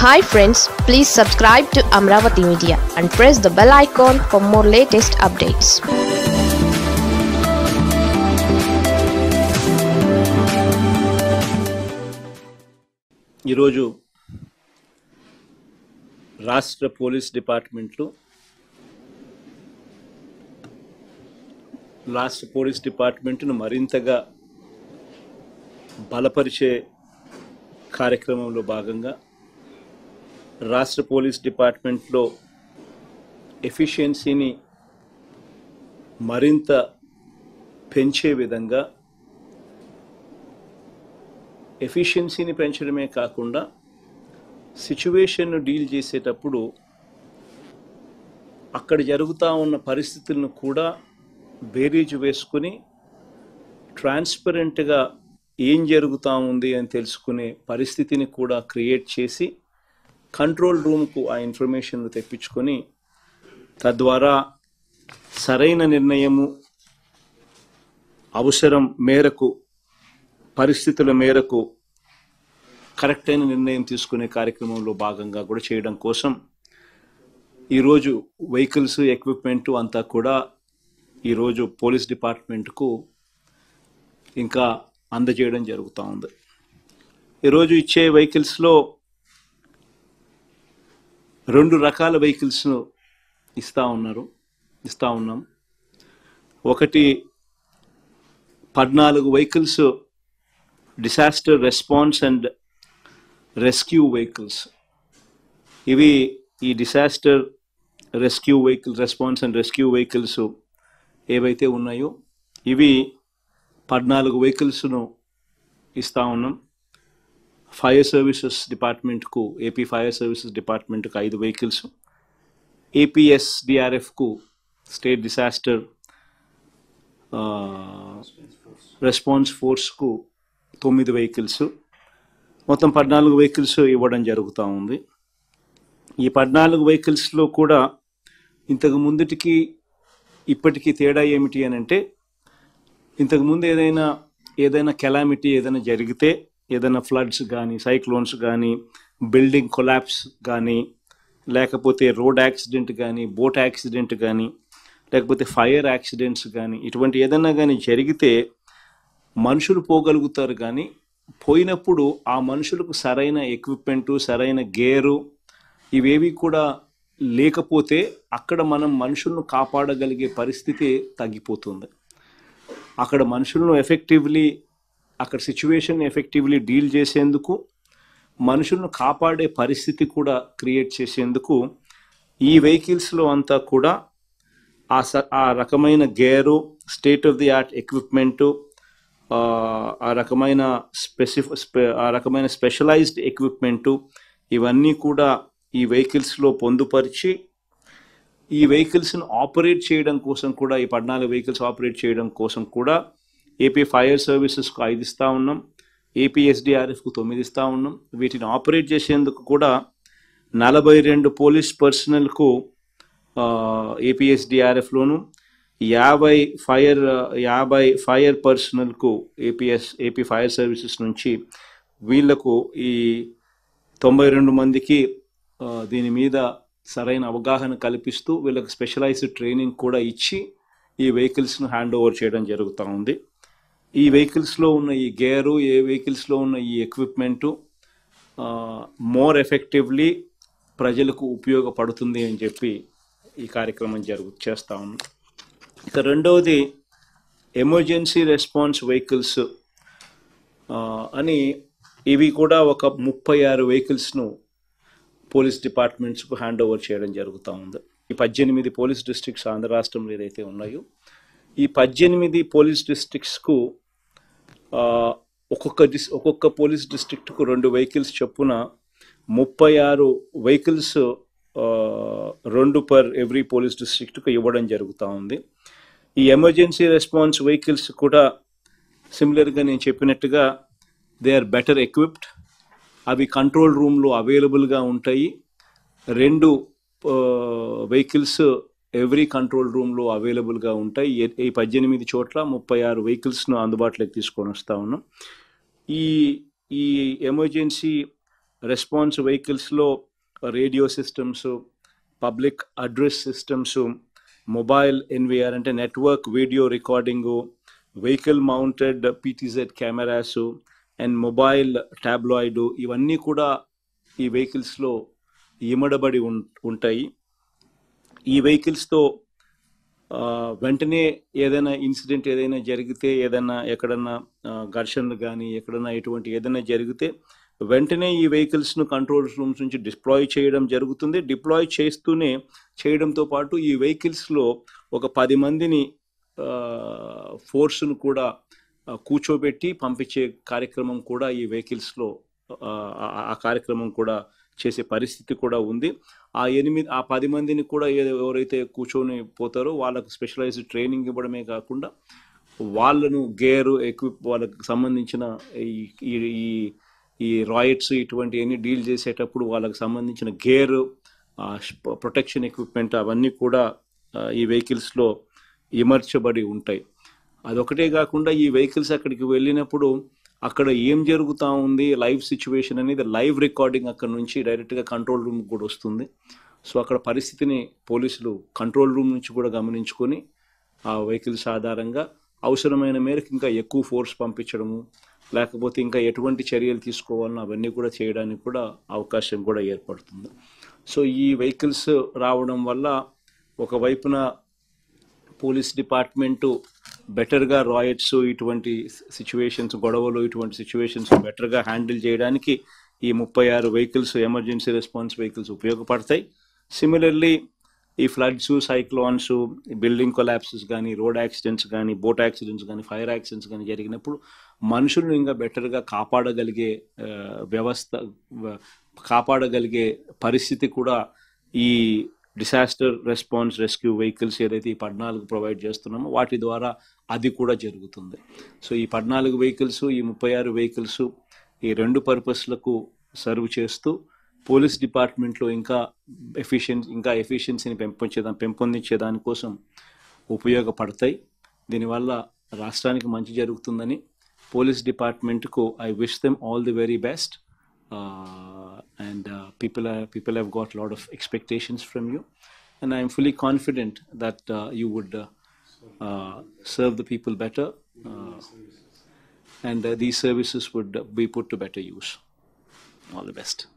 Hi friends please subscribe to Amaravati media and press the bell icon for more latest updates ఈరోజు రాష్ట్ర police డిపార్ట్మెంట్లు రాష్ట్ర police డిపార్ట్మెంట్ను మరింతగా బలపరిచే కార్యక్రమంలో భాగంగా రాష్ట్ర పోలీస్ డిపార్ట్మెంట్లో ఎఫిషియన్సీని మరింత పెంచే విధంగా ఎఫిషియన్సీని పెంచడమే కాకుండా సిచ్యువేషన్ను డీల్ చేసేటప్పుడు అక్కడ జరుగుతూ ఉన్న పరిస్థితులను కూడా బేరీజు వేసుకుని ట్రాన్స్పరెంట్గా ఏం జరుగుతూ ఉంది అని తెలుసుకునే పరిస్థితిని కూడా క్రియేట్ చేసి కంట్రోల్ రూమ్కు ఆ ఇన్ఫర్మేషన్ తెప్పించుకొని తద్వారా సరైన నిర్ణయము అవసరం మేరకు పరిస్థితుల మేరకు కరెక్ట్ అయిన నిర్ణయం తీసుకునే కార్యక్రమంలో భాగంగా కూడా చేయడం కోసం ఈరోజు వెహికల్స్ ఎక్విప్మెంట్ అంతా కూడా ఈరోజు పోలీస్ డిపార్ట్మెంట్కు ఇంకా అందజేయడం జరుగుతూ ఉంది ఈరోజు ఇచ్చే వెహికల్స్లో రెండు రకాల వెహికల్స్ను ఇస్తూ ఉన్నారు ఇస్తూ ఉన్నాం ఒకటి పద్నాలుగు vehicles disaster response and rescue vehicles ఇవి ఈ disaster rescue vehicle response and rescue vehicles ఏవైతే ఉన్నాయో ఇవి పద్నాలుగు వెహికల్స్ను ఇస్తూ ఉన్నాం ఫైర్ సర్వీసెస్ డిపార్ట్మెంట్కు ఏపీ ఫైర్ సర్వీసెస్ డిపార్ట్మెంట్కు ఐదు వెహికల్స్ ఏపీఎస్డిఆర్ఎఫ్కు స్టేట్ డిసాస్టర్ రెస్పాన్స్ ఫోర్స్కు తొమ్మిది వెహికల్స్ మొత్తం పద్నాలుగు వెహికల్స్ ఇవ్వడం జరుగుతూ ఉంది ఈ పద్నాలుగు వెహికల్స్లో కూడా ఇంతకు ముందుటికి ఇప్పటికీ తేడా ఏమిటి అని అంటే ఇంతకు ముందు ఏదైనా ఏదైనా కెలామిటీ ఏదైనా జరిగితే ఏదైనా ఫ్లడ్స్ కానీ సైక్లోన్స్ కానీ బిల్డింగ్ కొలాప్స్ కానీ లేకపోతే రోడ్ యాక్సిడెంట్ కానీ బోట్ యాక్సిడెంట్ కానీ లేకపోతే ఫైర్ యాక్సిడెంట్స్ కానీ ఇటువంటి ఏదైనా కానీ జరిగితే మనుషులు పోగలుగుతారు కానీ పోయినప్పుడు ఆ మనుషులకు సరైన ఎక్విప్మెంట్ సరైన గేరు ఇవేవి కూడా లేకపోతే అక్కడ మనం మనుషులను కాపాడగలిగే పరిస్థితి తగ్గిపోతుంది అక్కడ మనుషులను ఎఫెక్టివ్లీ అక్కడ సిచ్యువేషన్ ఎఫెక్టివ్లీ డీల్ చేసేందుకు మనుషులను కాపాడే పరిస్థితి కూడా క్రియేట్ చేసేందుకు ఈ వెహికల్స్లో అంతా కూడా ఆ స ఆ రకమైన gear state of the art equipment ఆ రకమైన స్పెసిఫి స్పె ఆ రకమైన స్పెషలైజ్డ్ ఎక్విప్మెంటు ఇవన్నీ కూడా ఈ వెహికల్స్లో పొందుపరిచి ఈ వెహికల్స్ను ఆపరేట్ చేయడం కోసం కూడా ఈ పద్నాలుగు వెహికల్స్ ఆపరేట్ చేయడం కోసం కూడా ఏపీ ఫైర్ సర్వీసెస్కు ఐదు ఇస్తూ ఉన్నాం ఏపీఎస్డిఆర్ఎఫ్కు తొమ్మిది ఇస్తూ ఉన్నాం వీటిని ఆపరేట్ చేసేందుకు కూడా నలభై రెండు పోలీస్ పర్సనల్కు ఏపీఎస్డిఆర్ఎఫ్లోను యాభై ఫైర్ యాభై ఫైర్ పర్సనల్కు ఏపీఎస్ ఏపీ ఫైర్ సర్వీసెస్ నుంచి వీళ్లకు ఈ తొంభై రెండు మందికి దీని మీద సరైన అవగాహన కల్పిస్తూ వీళ్ళకి స్పెషలైజ్డ్ ట్రైనింగ్ కూడా ఇచ్చి ఈ వెహికల్స్ను హ్యాండ్ ఓవర్ చేయడం జరుగుతూ ఉంది ఈ వెహికల్స్లో ఉన్న ఈ గేరు ఏ వెహికల్స్లో ఉన్న ఈ ఎక్విప్మెంటు మోర్ ఎఫెక్టివ్లీ ప్రజలకు ఉపయోగపడుతుంది అని చెప్పి ఈ కార్యక్రమం జరుగు చేస్తూ ఉన్నాం ఇక రెండవది ఎమర్జెన్సీ రెస్పాన్స్ వెహికల్స్ అని ఇవి కూడా ఒక ముప్పై ఆరు వెహికల్స్ను పోలీస్ డిపార్ట్మెంట్స్కు హ్యాండ్ ఓవర్ చేయడం జరుగుతూ ఉంది ఈ పద్దెనిమిది పోలీస్ డిస్ట్రిక్ట్స్ ఆంధ్ర రాష్ట్రంలో ఏదైతే ఉన్నాయో ఈ పద్దెనిమిది పోలీస్ డిస్ట్రిక్ట్స్కు ఒక్కొక్క డిస్ ఒక్కొక్క పోలీస్ డిస్ట్రిక్ట్కు రెండు వెహికల్స్ చొప్పున ముప్పై ఆరు వెహికల్స్ రెండు పర్ ఎవ్రీ పోలీస్ డిస్ట్రిక్ట్కు ఇవ్వడం జరుగుతూ ఉంది ఈ ఎమర్జెన్సీ రెస్పాన్స్ వెహికల్స్ కూడా సిమిలర్గా నేను చెప్పినట్టుగా దే ఆర్ బెటర్ ఎక్విప్డ్ అవి కంట్రోల్ రూమ్లో అవైలబుల్గా ఉంటాయి రెండు వెహికల్స్ ఎవ్రీ కంట్రోల్ రూమ్లో అవైలబుల్గా ఉంటాయి ఈ- ఈ పద్దెనిమిది చోట్ల ముప్పై ఆరు వెహికల్స్ను అందుబాటులోకి తీసుకొని వస్తూ ఉన్నాం ఈ ఈ ఎమర్జెన్సీ రెస్పాన్స్ వెహికల్స్లో radio systems public address systems mobile NVR అంటే network video recording vehicle mounted PTZ cameras and mobile tabloid ఇవన్నీ కూడా ఈ వెహికల్స్లో ఇమడబడి ఉం- ఉంటాయి ఈ వెహికల్స్తో ఆ, వెంటనే ఏదైనా ఇన్సిడెంట్ ఏదైనా జరిగితే ఏదైనా ఎక్కడన్నా ఆ, ఘర్షణలు కానీ ఎక్కడన్నా ఎటువంటి ఏదైనా జరిగితే వెంటనే ఈ వెహికల్స్ను కంట్రోల్ రూమ్స్ నుంచి డిప్లాయ్ చేయడం జరుగుతుంది డిప్లాయ్ చేస్తూనే చేయడంతో పాటు ఈ వెహికల్స్లో ఒక పది మందిని ఫోర్స్ను కూడా ఆ, కూర్చోబెట్టి పంపించే కార్యక్రమం కూడా ఈ వెహికల్స్లో ఆ, ఆ- ఆ కార్యక్రమం కూడా చేసే పరిస్థితి కూడా ఉంది ఆ ఎనిమిది ఆ పది మందిని కూడా ఏ- ఎవరైతే కూర్చొని పోతారో వాళ్ళకు స్పెషలైజ్డ్ ట్రైనింగ్ ఇవ్వడమే కాకుండా వాళ్ళను గేర్ ఎక్విప్ వాళ్ళకి సంబంధించిన ఈ ఈ- ఈ ఈ రాయిట్స్ ఇటువంటి అన్ని డీల్ చేసేటప్పుడు వాళ్ళకి సంబంధించిన గేర్ ప్రొటెక్షన్ ఎక్విప్మెంట్ అవన్నీ కూడా ఆ, ఈ వెహికల్స్లో ఇమర్చబడి ఉంటాయి అదొకటే కాకుండా ఈ వెహికల్స్ అక్కడికి వెళ్ళినప్పుడు అక్కడ ఏం జరుగుతూ ఉంది లైవ్ సిచ్యువేషన్ అనేది లైవ్ రికార్డింగ్ అక్కడ నుంచి డైరెక్ట్గా కంట్రోల్ రూమ్ కూడా వస్తుంది సో అక్కడ పరిస్థితిని పోలీసులు కంట్రోల్ రూమ్ నుంచి కూడా గమనించుకొని ఆ వెహికల్స్ ఆధారంగా అవసరమైన మేరకు ఇంకా ఎక్కువ ఫోర్స్ పంపించడము లేకపోతే ఇంకా ఎటువంటి చర్యలు తీసుకోవాలనో అవన్నీ కూడా చేయడానికి కూడా అవకాశం కూడా ఏర్పడుతుంది సో ఈ వెహికల్స్ రావడం వల్ల ఒకవైపున పోలీస్ డిపార్ట్మెంటు బెటర్గా రాయట్స్ ఇటువంటి సిచ్యువేషన్స్ గొడవలు ఇటువంటి సిచ్యువేషన్స్ బెటర్గా హ్యాండిల్ చేయడానికి ఈ ముప్పై ఆరు వెహికల్స్ ఎమర్జెన్సీ రెస్పాన్స్ వెహికల్స్ ఉపయోగపడతాయి సిమిలర్లీ ఈ ఫ్లడ్స్ సైక్లోన్స్ బిల్డింగ్ కొలాప్సెస్ కానీ రోడ్ యాక్సిడెంట్స్ కానీ బోట్ యాక్సిడెంట్స్ కానీ ఫైర్ యాక్సిడెంట్స్ కానీ జరిగినప్పుడు మనుషులను ఇంకా బెటర్గా కాపాడగలిగే ఆ, వ్యవస్థ వ- కాపాడగలిగే పరిస్థితి కూడా ఈ డిసాస్టర్ రెస్పాన్స్ రెస్క్యూ వెహికల్స్ ఏదైతే ఈ పద్నాలుగు ప్రొవైడ్ చేస్తున్నామో వాటి ద్వారా అది కూడా జరుగుతుంది సో ఈ పద్నాలుగు వెహికల్స్ ఈ ముప్పై ఆరు వెహికల్స్ ఈ రెండు పర్పస్లకు సర్వ్ చేస్తూ పోలీస్ డిపార్ట్మెంట్లో ఇంకా ఎఫిషియన్ ఇంకా ఎఫిషియన్సీని పెంపొంచేదా పెంపొందించే దానికోసం ఉపయోగపడతాయి దీనివల్ల రాష్ట్రానికి మంచి జరుగుతుందని పోలీస్ డిపార్ట్మెంట్కు I wish them all the very best and people people have got lot of expectations from you and I'm fully confident that you would serve the people better uh, and uh, these services would uh, be put to better use. All the best.